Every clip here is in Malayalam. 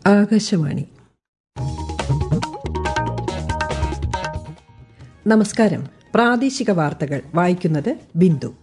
ആകാശവാണി നമസ്കാരം പ്രാദേശിക വാർത്തകൾ വായിക്കുന്നത് ബിന്ദു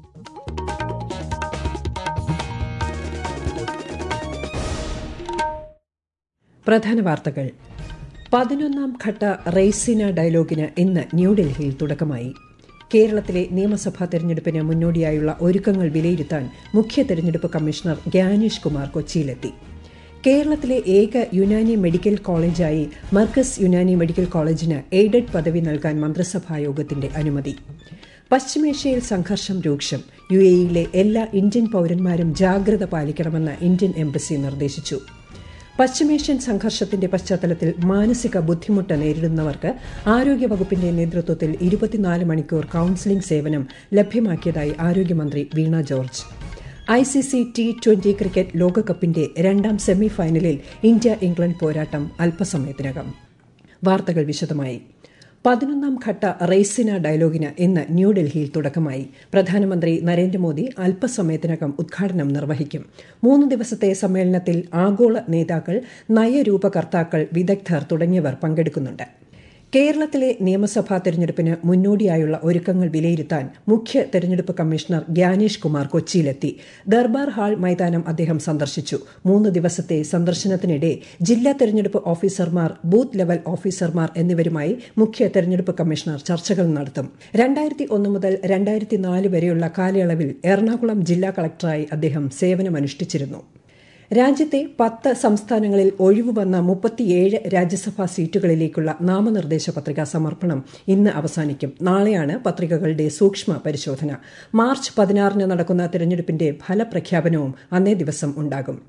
പ്രധാന വാർത്തകൾ പതിനൊന്നാം ഘട്ട റെയ്സിന ഡയലോഗിന് ഇന്ന് ന്യൂഡൽഹിയിൽ തുടക്കമായി കേരളത്തിലെ നിയമസഭാ തെരഞ്ഞെടുപ്പിന് മുന്നോടിയായുള്ള ഒരുക്കങ്ങൾ വിലയിരുത്താൻ മുഖ്യ തെരഞ്ഞെടുപ്പ് കമ്മീഷണർ ഗ്യാനേഷ് കുമാർ കൊച്ചിയിലെത്തി കേരളത്തിലെ ഏക യുനാനി മെഡിക്കൽ കോളേജായി മർക്കസ് യുനാനി മെഡിക്കൽ കോളേജിന് എയ്ഡഡ് പദവി നൽകാൻ മന്ത്രിസഭായോഗത്തിന്റെ അനുമതി പശ്ചിമേഷ്യയിൽ സംഘർഷം രൂക്ഷം യു എയിലെ എല്ലാ ഇന്ത്യൻ പൌരന്മാരും ജാഗ്രത പാലിക്കണമെന്ന് ഇന്ത്യൻ എംബസി നിർദ്ദേശിച്ചു പശ്ചിമേഷ്യൻ സംഘർഷത്തിന്റെ പശ്ചാത്തലത്തിൽ മാനസിക ബുദ്ധിമുട്ട് നേരിടുന്നവർക്ക് ആരോഗ്യവകുപ്പിന്റെ നേതൃത്വത്തിൽ ഇരുപത്തിനാല് മണിക്കൂർ കൌൺസിലിംഗ് സേവനം ലഭ്യമാക്കിയതായി ആരോഗ്യമന്ത്രി Veena George I C C T twenty cricket ലോകകപ്പിന്റെ രണ്ടാം സെമി ഫൈനലിൽ ഇന്ത്യ ഇംഗ്ലണ്ട് പോരാട്ടം അല്പസമയത്തിനകം വാർത്തകൾ വിശദമായി പതിനൊന്നാം ഘട്ട റെയ്സിന ഡയലോഗിന് ഇന്ന് ന്യൂഡൽഹിയിൽ തുടക്കമായി പ്രധാനമന്ത്രി നരേന്ദ്രമോദി അല്പസമയത്തിനകം ഉദ്ഘാടനം നിർവഹിക്കും മൂന്ന് ദിവസത്തെ സമ്മേളനത്തിൽ ആഗോള നേതാക്കൾ നയരൂപകർത്താക്കൾ വിദഗ്ധർ തുടങ്ങിയവർ പങ്കെടുക്കുന്നുണ്ട് കേരളത്തിലെ നിയമസഭാ തെരഞ്ഞെടുപ്പിന് മുന്നോടിയായുള്ള ഒരുക്കങ്ങൾ വിലയിരുത്താൻ മുഖ്യ തെരഞ്ഞെടുപ്പ് കമ്മീഷണർ ഗ്യാനേഷ് കുമാർ കൊച്ചിയിലെത്തി ദർബാർ ഹാൾ മൈതാനം അദ്ദേഹം സന്ദർശിച്ചു മൂന്ന് ദിവസത്തെ സന്ദർശനത്തിനിടെ ജില്ലാ തെരഞ്ഞെടുപ്പ് ഓഫീസർമാർ ബൂത്ത് ലെവൽ ഓഫീസർമാർ എന്നിവരുമായി മുഖ്യ തെരഞ്ഞെടുപ്പ് കമ്മീഷണർ ചർച്ചകൾ നടത്തും രണ്ടായിരത്തി ഒന്ന് മുതൽ രണ്ടായിരത്തി നാല് വരെയുള്ള കാലയളവിൽ എറണാകുളം ജില്ലാ കളക്ടറായി അദ്ദേഹം സേവനമനുഷ്ഠിച്ചിരുന്നു രാജ്യത്തെ പത്ത് സംസ്ഥാനങ്ങളിൽ ഒഴിവ് വന്ന മുപ്പത്തിയേഴ് രാജ്യസഭാ സീറ്റുകളിലേക്കുള്ള നാമനിർദ്ദേശ പത്രികാ സമർപ്പണം ഇന്ന് അവസാനിക്കും നാളെയാണ് പത്രികകളുടെ സൂക്ഷ്മ പരിശോധന മാർച്ച് പതിനാറിന് നടക്കുന്ന തെരഞ്ഞെടുപ്പിന്റെ ഫലപ്രഖ്യാപനവും അന്നേ ദിവസം ഉണ്ടാകും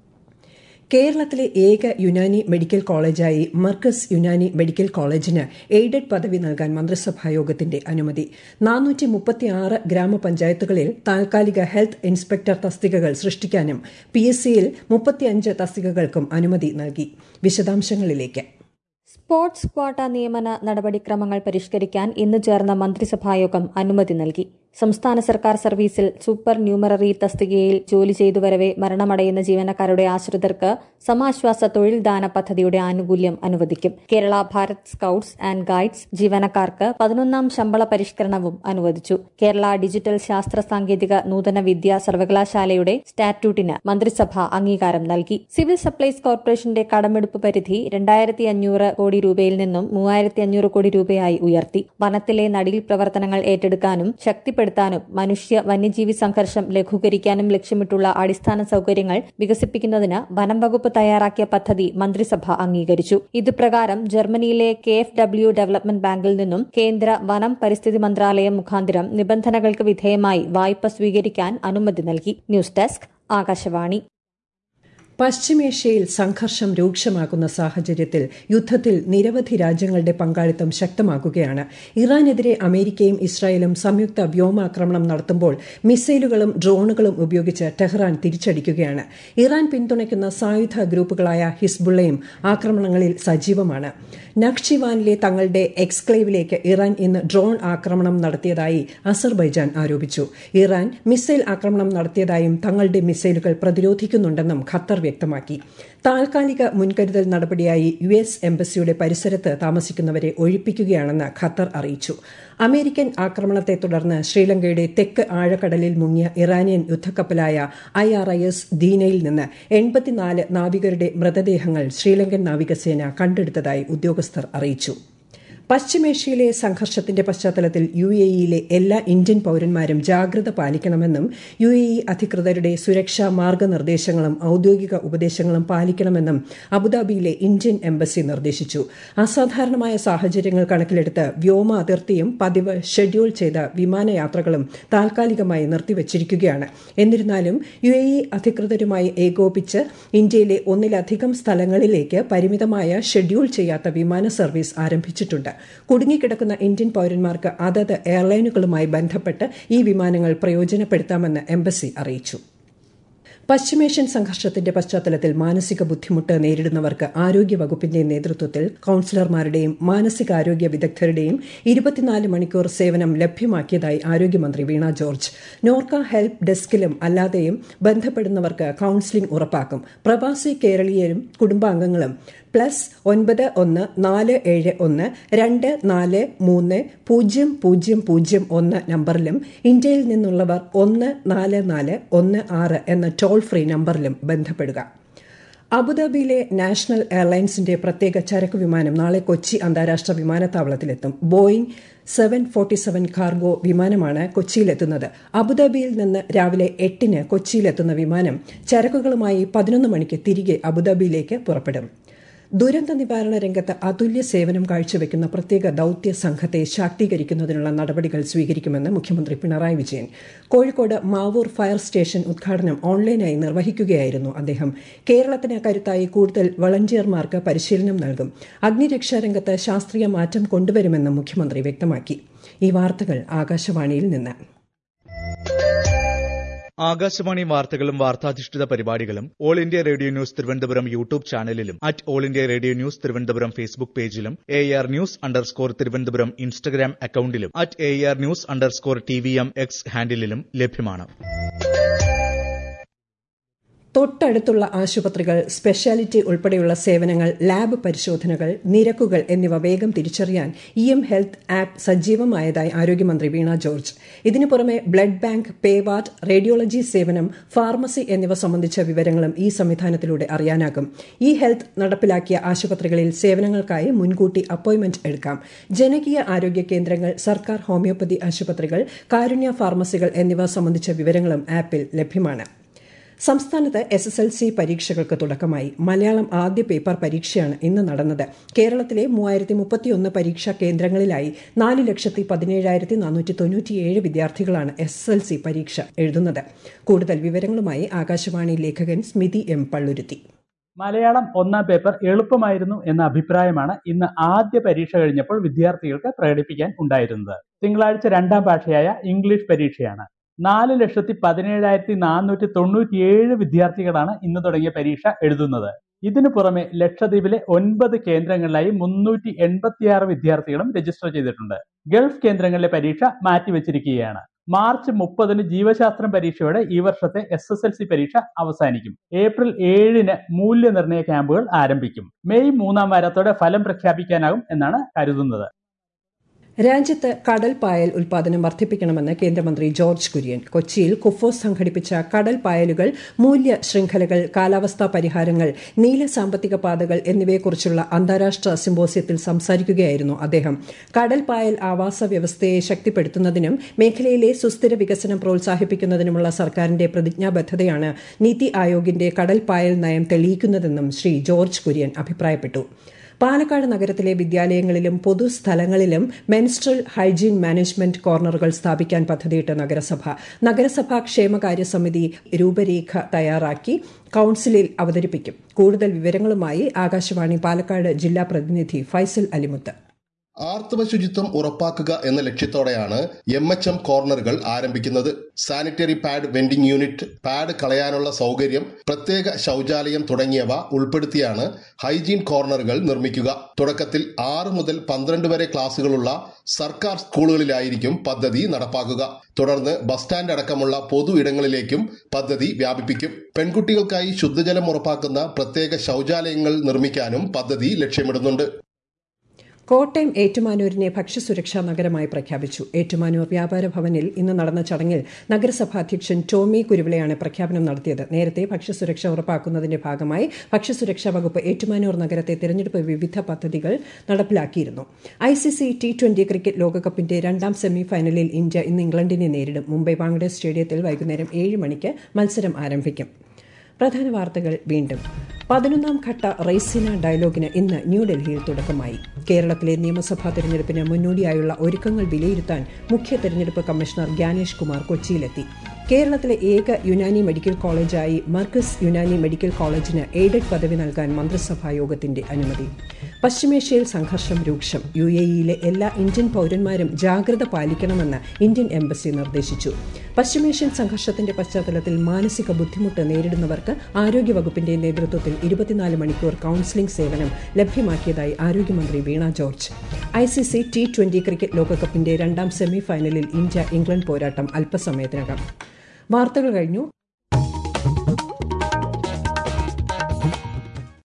കേരളത്തിലെ ഏക യുനാനി മെഡിക്കൽ കോളേജായി മർക്കസ് യുനാനി മെഡിക്കൽ കോളേജിന് എയ്ഡഡ് പദവി നൽകാൻ മന്ത്രിസഭായോഗത്തിന്റെ അനുമതി നാനൂറ്റി മുപ്പത്തിയാറ് ഗ്രാമപഞ്ചായത്തുകളിൽ താൽക്കാലിക ഹെൽത്ത് ഇൻസ്പെക്ടർ തസ്തികകൾ സൃഷ്ടിക്കാനും പി എസ് സിയിൽ മുപ്പത്തിയഞ്ച് തസ്തികകൾക്കും അനുമതി നൽകി വിശദാംശങ്ങളിലേക്ക് സ്പോർട്സ് ക്വാട്ട നിയമന നടപടിക്രമങ്ങൾ പരിഷ്കരിക്കാൻ ഇന്ന് ചേർന്ന മന്ത്രിസഭായോഗം അനുമതി നൽകി സംസ്ഥാന സർക്കാർ സർവീസിൽ സൂപ്പർ ന്യൂമററി തസ്തികയിൽ ജോലി ചെയ്തു വരവെ മരണമടയുന്ന ജീവനക്കാരുടെ ആശ്രിതർക്ക് സമാശ്വാസ തൊഴിൽ ദാന പദ്ധതിയുടെ ആനുകൂല്യം അനുവദിക്കും Kerala Bharat scouts and guides ജീവനക്കാർക്ക് പതിനൊന്നാം ശമ്പള പരിഷ്കരണവും അനുവദിച്ചു കേരള ഡിജിറ്റൽ ശാസ്ത്ര സാങ്കേതിക നൂതന വിദ്യ സർവകലാശാലയുടെ സ്റ്റാറ്റ്യൂട്ടിന് മന്ത്രിസഭ അംഗീകാരം നൽകി സിവിൽ സപ്ലൈസ് കോർപ്പറേഷന്റെ കടമെടുപ്പ് പരിധി രണ്ടായിരത്തി അഞ്ഞൂറ് കോടി രൂപയിൽ നിന്നും മൂവായിരത്തി അഞ്ഞൂറ് കോടി രൂപയായി ഉയർത്തി വനത്തിലെ നടീൽ പ്രവർത്തനങ്ങൾ ഏറ്റെടുക്കാനും ശക്തിപ്പെടുത്താനും മനുഷ്യ വന്യജീവി സംഘർഷം ലഘൂകരിക്കാനും ലക്ഷ്യമിട്ടുള്ള അടിസ്ഥാന സൌകര്യങ്ങൾ വികസിപ്പിക്കുന്നതിന് വനം വകുപ്പ് തയ്യാറാക്കിയ പദ്ധതി മന്ത്രിസഭ അംഗീകരിച്ചു ഇതുപ്രകാരം ജർമ്മനിയിലെ കെ എഫ് ഡബ്ല്യു ഡെവലപ്മെന്റ് ബാങ്കിൽ നിന്നും കേന്ദ്ര വനം പരിസ്ഥിതി മന്ത്രാലയം മുഖാന്തരം നിബന്ധനകൾക്ക് വിധേയമായി വായ്പ സ്വീകരിക്കാൻ അനുമതി നൽകി ന്യൂസ് ഡെസ്ക് ആകാശവാണി പശ്ചിമേഷ്യയിൽ സംഘർഷം രൂക്ഷമാകുന്ന സാഹചര്യത്തിൽ യുദ്ധത്തിൽ നിരവധി രാജ്യങ്ങളുടെ പങ്കാളിത്തം ശക്തമാക്കുകയാണ് ഇറാനെതിരെ അമേരിക്കയും ഇസ്രായേലും സംയുക്ത വ്യോമാക്രമണം നടത്തുമ്പോൾ മിസൈലുകളും ഡ്രോണുകളും ഉപയോഗിച്ച് ടെഹ്റാൻ തിരിച്ചടിക്കുകയാണ് ഇറാൻ പിന്തുണയ്ക്കുന്ന സായുധ ഗ്രൂപ്പുകളായ ഹിസ്ബുള്ളയും ആക്രമണങ്ങളിൽ സജീവമാണ് നഖ്ഷിവാനിലെ തങ്ങളുടെ എക്സ്ക്ലേവിലേക്ക് ഇറാൻ ഇന്ന് ഡ്രോൺ ആക്രമണം നടത്തിയതായി അസർബൈജാൻ ആരോപിച്ചു ഇറാൻ മിസൈൽ ആക്രമണം നടത്തിയതായും തങ്ങളുടെ മിസൈലുകൾ പ്രതിരോധിക്കുന്നുണ്ടെന്നും ഖത്തർ വ്യക്തമാക്കി താൽക്കാലിക മുൻകരുതൽ നടപടിയായി യു എസ് എംബസിയുടെ പരിസരത്ത് താമസിക്കുന്നവരെ ഒഴിപ്പിക്കുകയാണെന്ന് ഖത്തർ അറിയിച്ചു അമേരിക്കൻ ആക്രമണത്തെ തുടർന്ന് ശ്രീലങ്കയുടെ തെക്ക് ആഴക്കടലിൽ മുങ്ങിയ ഇറാനിയൻ യുദ്ധക്കപ്പലായ ഐ ആർ ഐ എസ് ദീനയിൽ നിന്ന് എൺപത്തിനാല് നാവികരുടെ മൃതദേഹങ്ങൾ ശ്രീലങ്കൻ നാവികസേന കണ്ടെടുത്തതായി ഉദ്യോഗസ്ഥർ അറിയിച്ചു പശ്ചിമേഷ്യയിലെ സംഘർഷത്തിന്റെ പശ്ചാത്തലത്തിൽ യു എ ഇയിലെ എല്ലാ ഇന്ത്യൻ പൌരന്മാരും ജാഗ്രത പാലിക്കണമെന്നും യു എ ഇ അധികൃതരുടെ സുരക്ഷാ മാർഗനിർദ്ദേശങ്ങളും ഔദ്യോഗിക ഉപദേശങ്ങളും പാലിക്കണമെന്നും അബുദാബിയിലെ ഇന്ത്യൻ എംബസി നിർദ്ദേശിച്ചു അസാധാരണമായ സാഹചര്യങ്ങൾ കണക്കിലെടുത്ത് വ്യോമ അതിർത്തിയും പതിവ് ഷെഡ്യൂൾ ചെയ്ത വിമാനയാത്രകളും താൽക്കാലികമായി നിർത്തിവച്ചിരിക്കുകയാണ് എന്നിരുന്നാലും യു എ ഇ അധികൃതരുമായി ഏകോപിച്ച് ഇന്ത്യയിലെ ഒന്നിലധികം സ്ഥലങ്ങളിലേക്ക് പരിമിതമായ ഷെഡ്യൂൾ ചെയ്യാത്ത വിമാന സർവീസ് ആരംഭിച്ചിട്ടുണ്ട് കുടുങ്ങിക്കിടക്കുന്ന ഇന്ത്യൻ പൌരന്മാർക്ക് അതത് എയർലൈനുകളുമായി ബന്ധപ്പെട്ട് ഈ വിമാനങ്ങൾ പ്രയോജനപ്പെടുത്താമെന്ന് എംബസി അറിയിച്ചു പശ്ചിമേഷ്യൻ സംഘർഷത്തിന്റെ പശ്ചാത്തലത്തിൽ മാനസിക ബുദ്ധിമുട്ട് നേരിടുന്നവർക്ക് ആരോഗ്യ വകുപ്പിന്റെ നേതൃത്വത്തിൽ കൌൺസിലർമാരുടെയും മാനസികാരോഗ്യ വിദഗ്ധരുടെയും ഇരുപത്തിനാല് മണിക്കൂർ സേവനം ലഭ്യമാക്കിയതായി ആരോഗ്യമന്ത്രി വീണ ജോർജ് നോർക്ക ഹെൽപ്പ് ഡെസ്കിലും അല്ലാതെയും ബന്ധപ്പെടുന്നവർക്ക് കൌൺസിലിംഗ് ഉറപ്പാക്കും പ്രവാസി കേരളീയരും കുടുംബാംഗങ്ങളും പ്ലസ് ഒൻപത് ഒന്ന് നാല് ഏഴ് ഒന്ന് രണ്ട് നാല് മൂന്ന് പൂജ്യം പൂജ്യം പൂജ്യം ഒന്ന് നമ്പറിലും ഇന്ത്യയിൽ നിന്നുള്ളവർ ഒന്ന് നാല് നാല് ഒന്ന് ആറ് എന്ന ടോൾ ഫ്രീ നമ്പറിലും ബന്ധപ്പെടുക അബുദാബിയിലെ നാഷണൽ എയർലൈൻസിന്റെ പ്രത്യേക ചരക്ക് വിമാനം നാളെ കൊച്ചി അന്താരാഷ്ട്ര വിമാനത്താവളത്തിലെത്തും Boeing seven forty seven cargo വിമാനമാണ് കൊച്ചിയിലെത്തുന്നത് അബുദാബിയിൽ നിന്ന് രാവിലെ എട്ടിന് കൊച്ചിയിലെത്തുന്ന വിമാനം ചരക്കുകളുമായി പതിനൊന്ന് മണിക്ക് തിരികെ അബുദാബിയിലേക്ക് പുറപ്പെടും ദുരന്ത നിവാരണ രംഗത്ത് അതുല്യ സേവനം കാഴ്ചവെക്കുന്ന പ്രത്യേക ദൌത്യ സംഘത്തെ ശാക്തീകരിക്കുന്നതിനുള്ള നടപടികൾ സ്വീകരിക്കുമെന്ന് മുഖ്യമന്ത്രി പിണറായി വിജയൻ കോഴിക്കോട് മാവൂർ ഫയർ സ്റ്റേഷൻ ഉദ്ഘാടനം ഓൺലൈനായി നിർവഹിക്കുകയായിരുന്നു അദ്ദേഹം കേരളത്തിന് കരുത്തായി കൂടുതൽ വളണ്ടിയർമാർക്ക് പരിശീലനം നൽകും അഗ്നിരക്ഷാ രംഗത്ത് ശാസ്ത്രീയ മാറ്റം കൊണ്ടുവരുമെന്നും മുഖ്യമന്ത്രി വ്യക്തമാക്കി ഈ വാർത്തകൾ ആകാശവാണിയിൽ നിന്ന് ആകാശവാണി വാർത്തകളും വാർത്താധിഷ്ഠിത പരിപാടികളും all India radio news Thiruvananthapuram YouTube ചാനലിലും at all India radio news Thiruvananthapuram Facebook പേജിലും A R news underscore Thiruvananthapuram Instagram അക്കൌണ്ടിലും at A R news underscore T V M X ഹാൻഡിലും ലഭ്യമാണ് തൊട്ടടുത്തുള്ള ആശുപത്രികൾ സ്പെഷ്യാലിറ്റി ഉൾപ്പെടെയുള്ള സേവനങ്ങൾ ലാബ് പരിശോധനകൾ നിരക്കുകൾ എന്നിവ വേഗം തിരിച്ചറിയാൻ ഇ എം ഹെൽത്ത് ആപ്പ് സജീവമായതായി ആരോഗ്യമന്ത്രി വീണ ജോർജ് ഇതിനു പുറമെ ബ്ലഡ് ബാങ്ക് പേവാർഡ് റേഡിയോളജി സേവനം ഫാർമസി എന്നിവ സംബന്ധിച്ച വിവരങ്ങളും ഈ സംവിധാനത്തിലൂടെ അറിയാനാകും ഇ ഹെൽത്ത് നടപ്പിലാക്കിയ ആശുപത്രികളിൽ സേവനങ്ങൾക്കായി മുൻകൂട്ടി അപ്പോയിന്റ്മെന്റ് എടുക്കാം ജനകീയ ആരോഗ്യ കേന്ദ്രങ്ങൾ സർക്കാർ ഹോമിയോപ്പതി ആശുപത്രികൾ കാരുണ്യ ഫാർമസികൾ എന്നിവ സംബന്ധിച്ച വിവരങ്ങളും ആപ്പിൽ ലഭ്യമാണ് സംസ്ഥാനത്ത് എസ് എസ് എൽ സി പരീക്ഷകൾക്ക് തുടക്കമായി മലയാളം ആദ്യ പേപ്പർ പരീക്ഷയാണ് ഇന്ന് നടന്നത് കേരളത്തിലെ മൂവായിരത്തി മുപ്പത്തിയൊന്ന് പരീക്ഷാ കേന്ദ്രങ്ങളിലായി നാല് ലക്ഷത്തി പതിനേഴായിരത്തി നാനൂറ്റി തൊണ്ണൂറ്റിയേഴ് വിദ്യാർത്ഥികളാണ് എസ് എസ് എൽ സി പരീക്ഷ എഴുതുന്നത് കൂടുതൽ വിവരങ്ങളുമായി ആകാശവാണി ലേഖകൻ സ്മിതി എം പള്ളുരുത്തി മലയാളം ഒന്നാം പേപ്പർ എളുപ്പമായിരുന്നു എന്ന അഭിപ്രായമാണ് ഇന്ന് ആദ്യ പരീക്ഷ കഴിഞ്ഞപ്പോൾ വിദ്യാർത്ഥികൾക്ക് പ്രകടിപ്പിക്കാൻ ഉണ്ടായിരുന്നത് തിങ്കളാഴ്ച രണ്ടാം ഭാഷയായ ഇംഗ്ലീഷ് പരീക്ഷയാണ് നാല് ലക്ഷത്തി പതിനേഴായിരത്തി നാനൂറ്റി തൊണ്ണൂറ്റിയേഴ് വിദ്യാർത്ഥികളാണ് ഇന്ന് തുടങ്ങിയ പരീക്ഷ എഴുതുന്നത് ഇതിനു പുറമെ ലക്ഷദ്വീപിലെ ഒൻപത് കേന്ദ്രങ്ങളിലായി മുന്നൂറ്റി എൺപത്തിയാറ് വിദ്യാർത്ഥികളും രജിസ്റ്റർ ചെയ്തിട്ടുണ്ട് ഗൾഫ് കേന്ദ്രങ്ങളിലെ പരീക്ഷ മാറ്റിവെച്ചിരിക്കുകയാണ് മാർച്ച് മുപ്പതിന് ജീവശാസ്ത്രം പരീക്ഷയോടെ ഈ വർഷത്തെ എസ് എസ് എൽ സി പരീക്ഷ അവസാനിക്കും ഏപ്രിൽ ഏഴിന് മൂല്യനിർണ്ണയ ക്യാമ്പുകൾ ആരംഭിക്കും മെയ് മൂന്നാം വാരത്തോടെ ഫലം പ്രഖ്യാപിക്കാനാകും എന്നാണ് കരുതുന്നത് രാജ്യത്ത് കടൽ പായൽ ഉൽപാദനം വർദ്ധിപ്പിക്കണമെന്ന് കേന്ദ്രമന്ത്രി ജോർജ് കുര്യൻ കൊച്ചിയിൽ കുഫോസ് സംഘടിപ്പിച്ച കടൽ പായലുകൾ മൂല്യ ശൃംഖലകൾ കാലാവസ്ഥാ പരിഹാരങ്ങൾ നീല സാമ്പത്തിക പാതകൾ എന്നിവയെക്കുറിച്ചുള്ള അന്താരാഷ്ട്ര സിമ്പോസിയത്തിൽ സംസാരിക്കുകയായിരുന്നു അദ്ദേഹം കടൽ പായൽ ആവാസ വ്യവസ്ഥയെ ശക്തിപ്പെടുത്തുന്നതിനും മേഖലയിലെ സുസ്ഥിര വികസനം പ്രോത്സാഹിപ്പിക്കുന്നതിനുമുള്ള സർക്കാരിന്റെ പ്രതിജ്ഞാബദ്ധതയാണ് നീതി ആയോഗിന്റെ കടൽ പായൽ നയം തെളിയിക്കുന്നതെന്നും ശ്രീ ജോർജ് കുര്യൻ അഭിപ്രായപ്പെട്ടു പാലക്കാട് നഗരത്തിലെ വിദ്യാലയങ്ങളിലും പൊതുസ്ഥലങ്ങളിലും മെൻസ്ട്രൽ ഹൈജീൻ മാനേജ്മെന്റ് കോർണറുകൾ സ്ഥാപിക്കാൻ പദ്ധതിയിട്ട് നഗരസഭ നഗരസഭാ ക്ഷേമകാര്യ സമിതി രൂപരേഖ തയ്യാറാക്കി കൌൺസിലിൽ അവതരിപ്പിക്കും കൂടുതൽ വിവരങ്ങളുമായി ആകാശവാണി പാലക്കാട് ജില്ലാ പ്രതിനിധി ഫൈസൽ അലിമുത്ത് ആർത്തവ ശുചിത്വം ഉറപ്പാക്കുക എന്ന ലക്ഷ്യത്തോടെയാണ് എം എച്ച് എം കോർണറുകൾ ആരംഭിക്കുന്നത് sanitary pad vending unit pad കളയാനുള്ള സൗകര്യം പ്രത്യേക ശൌചാലയം തുടങ്ങിയവ ഉൾപ്പെടുത്തിയാണ് ഹൈജീൻ കോർണറുകൾ നിർമ്മിക്കുക തുടക്കത്തിൽ ആറ് മുതൽ പന്ത്രണ്ട് വരെ ക്ലാസുകളുള്ള സർക്കാർ സ്കൂളുകളിലായിരിക്കും പദ്ധതി നടപ്പാക്കുക തുടർന്ന് ബസ് സ്റ്റാൻഡ് അടക്കമുള്ള പൊതു ഇടങ്ങളിലേക്കും പദ്ധതി വ്യാപിപ്പിക്കും പെൺകുട്ടികൾക്കായി ശുദ്ധജലം ഉറപ്പാക്കുന്ന പ്രത്യേക ശൌചാലയങ്ങൾ നിർമ്മിക്കാനും പദ്ധതി ലക്ഷ്യമിടുന്നുണ്ട് കോട്ടയം ഏറ്റുമാനൂരിനെ ഭക്ഷ്യസുരക്ഷാ നഗരമായി പ്രഖ്യാപിച്ചു ഏറ്റുമാനൂർ വ്യാപാര ഭവനിൽ ഇന്ന് നടന്ന ചടങ്ങിൽ നഗരസഭാ അധ്യക്ഷൻ ടോമി കുരുവിളയാണ് പ്രഖ്യാപനം നടത്തിയത് നേരത്തെ ഭക്ഷ്യസുരക്ഷ ഉറപ്പാക്കുന്നതിന്റെ ഭാഗമായി ഭക്ഷ്യസുരക്ഷാ വകുപ്പ് ഏറ്റുമാനൂർ നഗരത്തെ തിരഞ്ഞെടുപ്പ് വിവിധ പദ്ധതികൾ നടപ്പിലാക്കിയിരുന്നു ഐസിസി ടി ട്വന്റി ക്രിക്കറ്റ് ലോകകപ്പിന്റെ രണ്ടാം സെമി ഫൈനലിൽ ഇന്ത്യ ഇന്ന് ഇംഗ്ലണ്ടിനെ നേരിടും മുംബൈ വാങ്കഡെ സ്റ്റേഡിയത്തിൽ വൈകുന്നേരം ഏഴ് മണിക്ക് മത്സരം ആരംഭിക്കും പ്രധാന വാർത്തകൾ വീണ്ടും പതിനൊന്നാം ഘട്ട റെയ്സിന ഡയലോഗിന് ഇന്ന് ന്യൂഡൽഹിയിൽ തുടക്കമായി കേരളത്തിലെ നിയമസഭാ തെരഞ്ഞെടുപ്പിന് മുന്നോടിയായുള്ള ഒരുക്കങ്ങൾ വിലയിരുത്താൻ മുഖ്യ തെരഞ്ഞെടുപ്പ് കമ്മീഷണർ ഗ്യാനേഷ് കുമാർ കൊച്ചിയിലെത്തി കേരളത്തിലെ ഏക യുനാനി മെഡിക്കൽ കോളേജായി മർക്കസ് യുനാനി മെഡിക്കൽ കോളേജിന് എയ്ഡഡ് പദവി നൽകാൻ മന്ത്രിസഭാ യോഗത്തിന്റെ അനുമതി പശ്ചിമേഷ്യയിൽ സംഘർഷം രൂക്ഷം യു എ ഇയിലെ എല്ലാ ഇന്ത്യൻ പൌരന്മാരും ജാഗ്രത പാലിക്കണമെന്ന് ഇന്ത്യൻ എംബസി നിർദ്ദേശിച്ചു പശ്ചിമേഷ്യൻ സംഘർഷത്തിന്റെ പശ്ചാത്തലത്തിൽ മാനസിക ബുദ്ധിമുട്ട് നേരിടുന്നവർക്ക് ആരോഗ്യവകുപ്പിന്റെ നേതൃത്വത്തിൽ ഇരുപത്തിനാല് മണിക്കൂർ കൌൺസിലിംഗ് സേവനം ലഭ്യമാക്കിയതായി ആരോഗ്യമന്ത്രി Veena George I C C T twenty cricket ലോകകപ്പിന്റെ രണ്ടാം സെമി ഫൈനലിൽ ഇന്ത്യ ഇംഗ്ലണ്ട് പോരാട്ടം അല്പസമയത്തിനകം വാർത്തകൾ കഴിഞ്ഞു